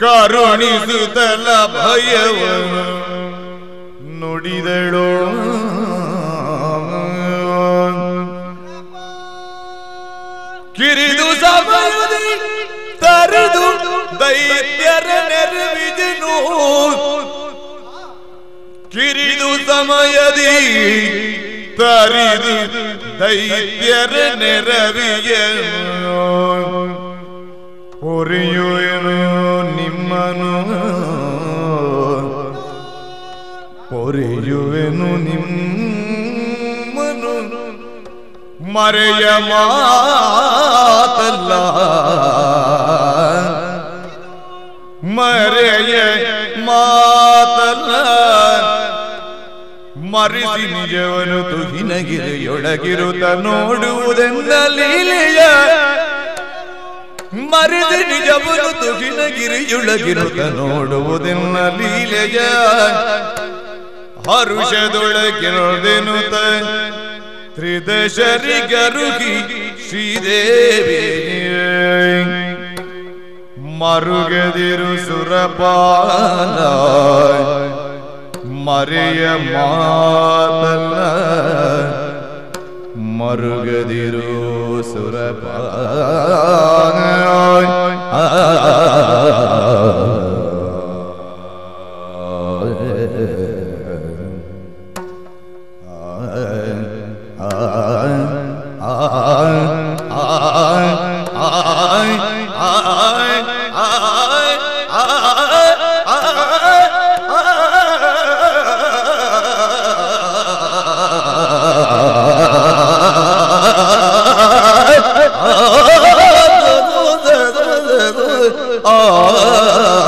ಕರುಣಿಸುತ್ತಲ ಭಯವನ್ನು ನುಡಿದಳೋ ಕಿರಿದು ಸಮಯದಿ ತರಿದು ದೈತ್ಯರ ನೆರವಿದನು ಕಿರಿದು ಸಮಯದಿ ತರಿದು ದೈತ್ಯರ ನೆರವಿಯನು ಪೊರೆಯುವೆನು ನಿಮ್ಮನು ಪೊರೆಯುವೆನು ನಿಮ್ಮನು ಮರೆಯ ಮಾತಲ್ಲ ಮರೆಯ ಮಾತಲ್ಲ ಮರೆಸಿ ನಿಜವನು ತುಹಿನಗಿರಿಯೊಳಗಿರುತ್ತ ನೋಡುವುದೆಂದ ಲೀಲೆಯ ಮರೆದು ನಿಜವನು ತುಹಿನಗಿರಿಯೊಳಗಿರುತ್ತ ನೋಡುವುದೆನ್ನ ಲೀಲೆಯ ಹರುಷದೊಳಗಿರೋದೆನುತ ತ್ರಿದಶರಿ ಗರುಗಿ ಶ್ರೀದೇವಿ ಮರುಗದಿರು ಸುರಪಾಲ ಮರೆಯ ಮಾತಲ್ಲ ಮರುಗದಿರು ಆ